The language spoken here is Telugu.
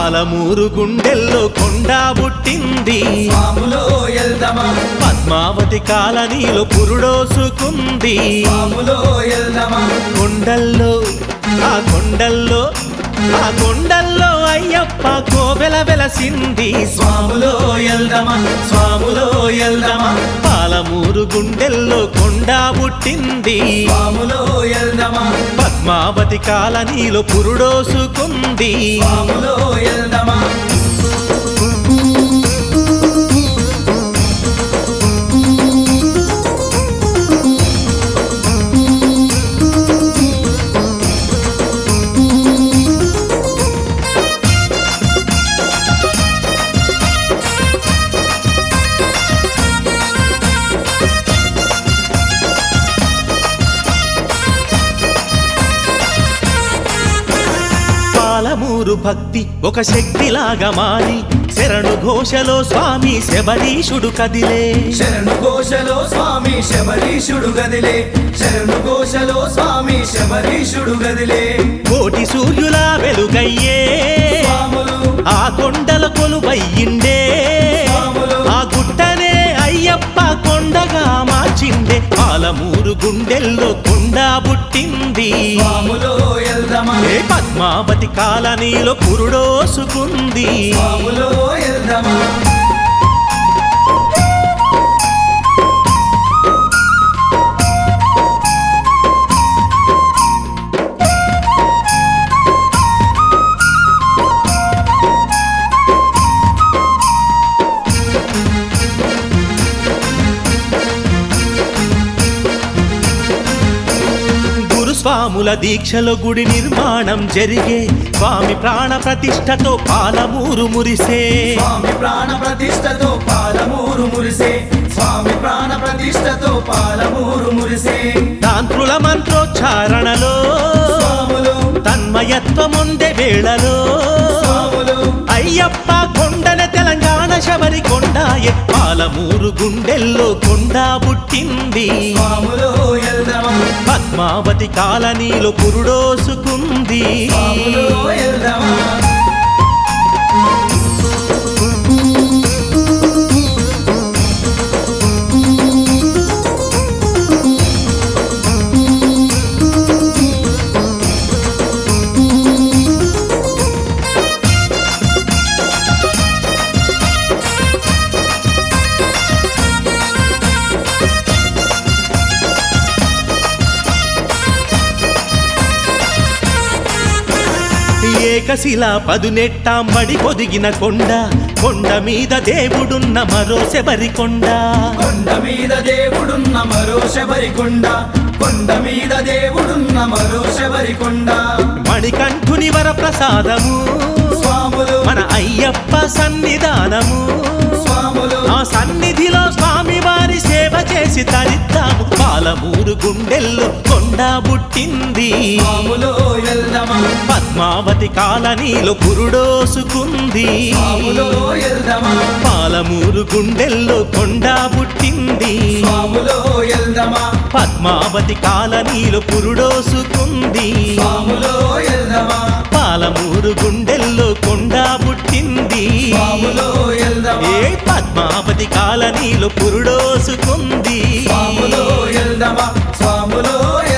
పాలమూరు గుండెల్లో కొండ పుట్టింది స్వాములో ఎల్దమా పద్మావతి కాలనీలో పురుడోసుకుంది స్వాములో ఎల్దమా కొండల్లో ఆ కొండల్లో ఆ కొండల్లో అయ్యప్ప కోవెల వెలసింది స్వాములో ఎల్దమా స్వాములో ఎల్దమా పాలమూరు గుండెల్లో కొండ పుట్టింది స్వాములో ఎల్దమా పద్మావతి కాలనీలో పురుడోసుకుంది స్వాములో ఎల్దమా పాలమూరు భక్తి ఒక శక్తిలాగా మారి శరణు ఘోషలో స్వామి శబరీషుడు కదిలే శరణు ఘోషలో స్వామి శబరీషుడు గదిలే శరణు ఘోషలో స్వామి శబరీషుడు గదిలే కోటి సూర్యుల వెలుగయ్యే స్వాములు ఆ కొండల కొలువయ్యిండే స్వాములు ఆ గుట్టనే అయ్యప్ప కొండగా మార్చిండే పాలమూరు గుండెల్లో కొండ పుట్టింది స్వాములో ఎల్దమా ఏ పద్మావతి కాలనీలో పురుడోసుకుంది స్వాములో ఎల్దమా గురుస్వాముల దీక్షలో గుడి నిర్మాణం జరిగే స్వామి ప్రాణ ప్రతిష్టతో పాలమూరు మురిసే స్వామి ప్రాణ ప్రతిష్టతో పాలమూరు మురిసే స్వామి ప్రాణ ప్రతిష్టతో పాలమూరు మురిసే తాంత్రుల మంత్రోచ్చారణలో స్వాములు తన్మయత్వముండే వేళలో స్వాములు అయ్యప్ప కొండన తెలంగాణ శబరి కొండాయే పాలమూరు గుండెల్లో కొండ పుట్టింది స్వాములో ఎల్దమా పద్మావతి కాలనీలో పురుడోసుకుంది స్వాములో ఎల్దమా ఏకశిల పదునెట్టాంబడి పొదిగిన కొండ కొండ మీద దేవుడున్న మరో శబరి కొండ కొండ మీద దేవుడున్న మరో శబరికొండ కొండ మీద దేవుడున్న మరో శబరికొండ మణికంఠుని వర ప్రసాదము స్వాములు మన అయ్యప్ప సన్నిధానము స్వాములు ఆ సన్నిధిలో స్వామి వారి సేవ చేసి తరిద్దాము పాలమూరు గుండెల్లో కొండ పుట్టింది స్వాములో ఎల్దమా పద్మావతి కాలనీలో పురుడోసుకుంది స్వాములో ఎల్దమా పాలమూరు గుండెల్లో కొండ పుట్టింది స్వాములో ఎల్దమా పద్మావతి కాలనీలో పురుడోసుకుంది స్వాములో ఎల్దమా పాలమూరు గుండెల్లో కొండ పుట్టింది స్వాములో ఎల్దమా ఏ పద్మావతి కాలనీలో పురుడోసుకుంది స్వాములో ఎల్దమా స్వాములో